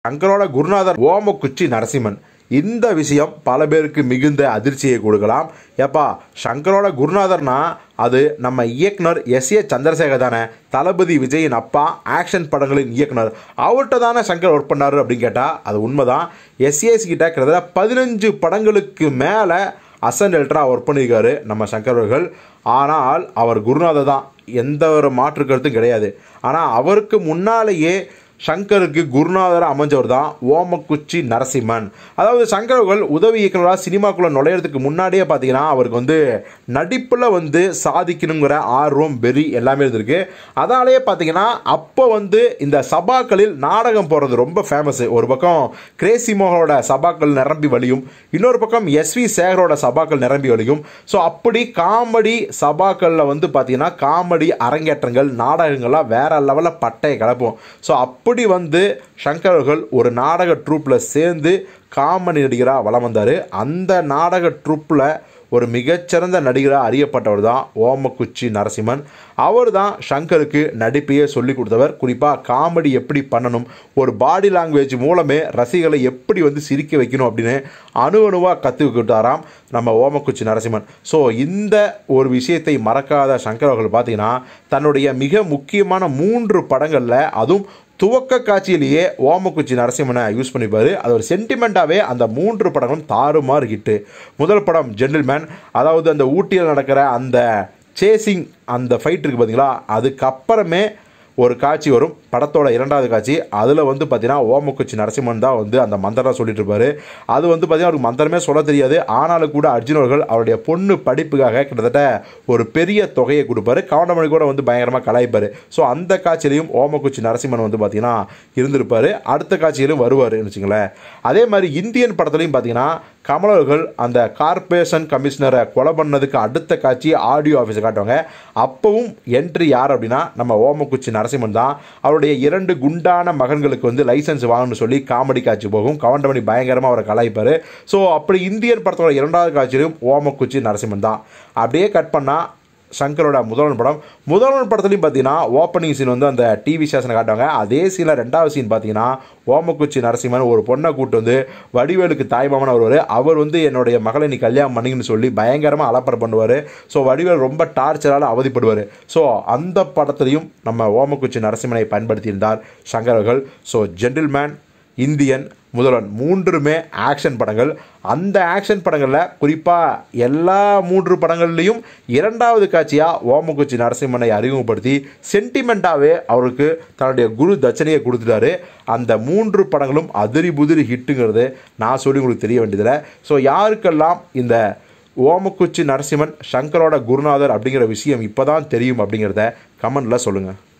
சங்கரோட குருநாதர் ஓமக்குச்சி நரசிம்மன் இந்த விஷயம் பல பேருக்கு மிகுந்த அதிர்ச்சியை கொடுக்கலாம் ஏப்பா சங்கரோட குருநாதர்னா அது நம்ம இயக்குனர் எஸ் ஏ சந்திரசேகர் தானே தளபதி விஜயின் அப்பா ஆக்ஷன் படங்களின் இயக்குனர் அவர்கிட்ட தானே சங்கர் ஒர்க் பண்ணாரு அப்படின்னு கேட்டால் அது உண்மைதான் எஸ்ஏசி கிட்ட கிட்டத்தட்ட பதினஞ்சு படங்களுக்கு மேலே அசன் எல்ட்ரா ஒர்க் பண்ணியிருக்காரு நம்ம சங்கர் அவர்கள் ஆனால் அவர் குருநாதர் தான் எந்த ஒரு மாற்று கருத்தும் கிடையாது ஆனால் அவருக்கு முன்னாலேயே சங்கருக்கு குருநாதராக அமைஞ்சவர் தான் ஓமக்குச்சி நரசிம்மன் அதாவது சங்கர் அவர்கள் உதவி இயக்குனராக சினிமாக்குள்ளே நுழையிறதுக்கு முன்னாடியே பார்த்தீங்கன்னா அவருக்கு வந்து நடிப்பில் வந்து சாதிக்கணுங்கிற ஆர்வம் வெறி எல்லாமே இருந்திருக்கு அதனாலேயே பார்த்தீங்கன்னா அப்போ வந்து இந்த சபாக்களில் நாடகம் போடுறது ரொம்ப ஃபேமஸ் ஒரு பக்கம் கிரேசி மோகனோட சபாக்கள் நிரம்பி வழியும் இன்னொரு பக்கம் எஸ்வி சேகரோட சபாக்கள் நிரம்பி வழியும் ஸோ அப்படி காமெடி சபாக்களில் வந்து பார்த்தீங்கன்னா காமெடி அரங்கேற்றங்கள் நாடகங்கள்லாம் வேற லெவலில் பட்டையை கிளப்பும் ஸோ அப்படி வந்து சங்கர் அவர்கள் ஒரு நாடக ட்ரூப்பில் சேர்ந்து காமெடி நடிகராக வலம் வந்தார் அந்த நாடக ட்ரூப்பில் ஒரு மிகச்சிறந்த நடிகராக அறியப்பட்டவர் தான் ஓமக்குச்சி நரசிம்மன் அவர் தான் சங்கருக்கு நடிப்பையே சொல்லி கொடுத்தவர் குறிப்பாக காமெடி எப்படி பண்ணணும் ஒரு பாடி லாங்குவேஜ் மூலமே ரசிகளை எப்படி வந்து சிரிக்க வைக்கணும் அப்படின்னு அணு அணுவாக கற்றுக்கிட்டாராம் நம்ம ஓமக்குச்சி நரசிம்மன் ஸோ இந்த ஒரு விஷயத்தை மறக்காத சங்கர் அவர்கள் பார்த்தீங்கன்னா தன்னுடைய மிக முக்கியமான மூன்று படங்களில் அதுவும் துவக்க காட்சியிலேயே ஓமக்குச்சி நரசிம்மனை யூஸ் பண்ணிப்பார் அது ஒரு சென்டிமெண்ட்டாகவே அந்த மூன்று படங்களும் தாறுமாறு ஹிட்டு முதல் படம் ஜென்டில்மேன் அதாவது அந்த ஊட்டியில் நடக்கிற அந்த சேசிங் அந்த ஃபைட் இருக்குது பார்த்தீங்களா அதுக்கப்புறமே ஒரு காட்சி வரும் படத்தோட இரண்டாவது காட்சி அதில் வந்து பார்த்தீங்கன்னா ஓமக்குச்சி நரசிம்மன் தான் வந்து அந்த மந்திரம் சொல்லிட்டு இருப்பாரு அது வந்து பார்த்தீங்கன்னா அவருக்கு மந்திரமே சொல்ல தெரியாது ஆனாலும் கூட அர்ஜுன் அவர்கள் அவருடைய பொண்ணு படிப்புக்காக கிட்டத்தட்ட ஒரு பெரிய தொகையை கொடுப்பாரு கவுண்டமணி கூட வந்து பயங்கரமாக கலாய்ப்பார் ஸோ அந்த காட்சியிலையும் ஓமக்குச்சி நரசிம்மன் வந்து பார்த்தீங்கன்னா இருந்திருப்பார் அடுத்த காட்சியிலும் வருவார்னு வச்சுங்களேன் அதே மாதிரி இந்தியன் படத்துலையும் பார்த்தீங்கன்னா கமல் அவர்கள் அந்த கார்பரேஷன் கமிஷனரை கொலை பண்ணதுக்கு அடுத்த காட்சி ஆடியோ ஆஃபீஸை காட்டுவாங்க அப்பவும் என்ட்ரி யார் அப்படின்னா நம்ம ஓமக்குச்சி நரசிம்மன் தான் அவருடைய இரண்டு குண்டான மகன்களுக்கு வந்து லைசன்ஸ் வாங்கணும்னு சொல்லி காமெடி காட்சி போகும் கவுண்டமணி பயங்கரமாக அவரை கலாய்ப்பார் ஸோ அப்படி இந்தியன் படத்தோட இரண்டாவது காட்சியிலும் ஓமக்குச்சி நரசிம்மன் தான் அப்படியே கட் பண்ணால் சங்கரோட முதல்வன் படம் முதல்வன் படத்துலையும் பார்த்தீங்கன்னா ஓப்பனிங் சீன் வந்து அந்த டிவி ஸ்டேஷனை காட்டுவாங்க அதே சீனில் ரெண்டாவது சீன் பார்த்தீங்கன்னா ஓமக்குச்சி நரசிம்மன் ஒரு பொண்ணை கூட்டு வந்து வடிவேலுக்கு தாய்மாமன் வருவார் அவர் வந்து என்னுடைய மகளை நீ கல்யாணம் பண்ணிங்கன்னு சொல்லி பயங்கரமாக அலப்பறை பண்ணுவார் ஸோ வடிவேல் ரொம்ப டார்ச்சரால் அவதிப்படுவார் ஸோ அந்த படத்துலையும் நம்ம ஓமக்குச்சி நரசிம்மனை பயன்படுத்தியிருந்தார் சங்கர் அவர்கள் ஸோ ஜென்டில்மேன் இந்தியன் முதல்வன் மூன்றுமே ஆக்ஷன் படங்கள் அந்த ஆக்ஷன் படங்களில் குறிப்பாக எல்லா மூன்று படங்கள்லேயும் இரண்டாவது காட்சியாக ஓமக்குச்சி நரசிம்மனை அறிமுகப்படுத்தி சென்டிமெண்ட்டாகவே அவருக்கு தன்னுடைய குரு தட்சணையை கொடுத்துட்டாரு அந்த மூன்று படங்களும் அதிரி புதிரி ஹிட்டுங்கிறது நான் சொல்லி உங்களுக்கு தெரிய வேண்டியதில்லை ஸோ யாருக்கெல்லாம் இந்த ஓமக்குச்சி நரசிம்மன் சங்கரோட குருநாதர் அப்படிங்கிற விஷயம் இப்போ தான் தெரியும் அப்படிங்கிறத கமெண்டில் சொல்லுங்கள்